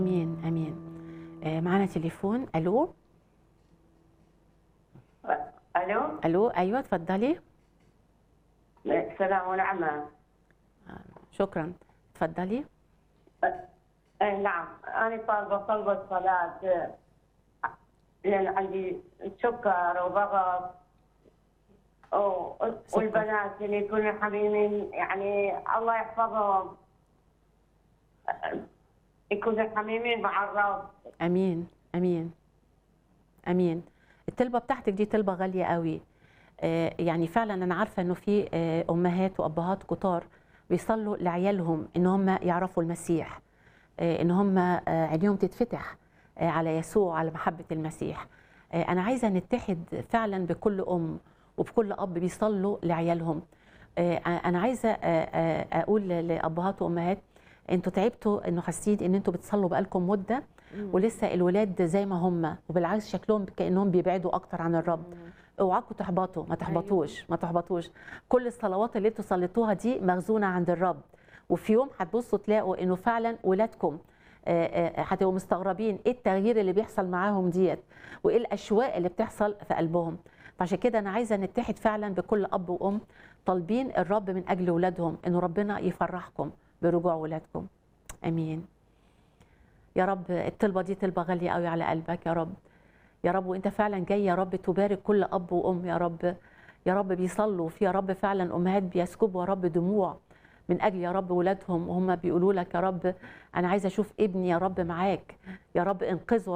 امين امين آه، معانا تليفون الو الو الو ايوه اتفضلي السلام ونعمة شكرا اتفضلي اي نعم انا طالبة طلبة صلاة آه، لان عندي سكر وضغط و- والبنات اللي يكونوا حميمين يعني الله يحفظهم آه، يكونوا حميمين مع الرب امين امين امين الطلبه بتاعتك دي طلبه غاليه قوي آه، يعني فعلا انا عارفه انه في آه، امهات وابهات كتار بيصلوا لعيالهم ان هم يعرفوا المسيح آه، ان هم آه، عينيهم تتفتح آه، على يسوع على محبه المسيح آه، انا عايزه نتحد فعلا بكل ام وبكل اب بيصلوا لعيالهم آه، انا عايزه آه، آه، اقول لابهات وامهات انتوا تعبتوا انه حاسين ان انتوا بتصلوا بقالكم مده ولسه الولاد زي ما هم وبالعكس شكلهم كانهم بيبعدوا اكتر عن الرب اوعاكم تحبطوا ما تحبطوش ما تحبطوش كل الصلوات اللي انتوا صليتوها دي مخزونه عند الرب وفي يوم هتبصوا تلاقوا انه فعلا ولادكم آه، آه، هتبقوا مستغربين ايه التغيير اللي بيحصل معاهم ديت وايه الاشواق اللي بتحصل في قلبهم فعشان كده انا عايزه نتحد فعلا بكل اب وام طالبين الرب من اجل ولادهم انه ربنا يفرحكم برجوع ولادكم امين يا رب الطلبه دي طلبه غاليه قوي على قلبك يا رب يا رب وانت فعلا جاي يا رب تبارك كل اب وام يا رب يا رب بيصلوا في يا رب فعلا امهات بيسكبوا يا رب دموع من اجل يا رب ولادهم وهم بيقولوا لك يا رب انا عايزه اشوف ابني يا رب معاك يا رب انقذه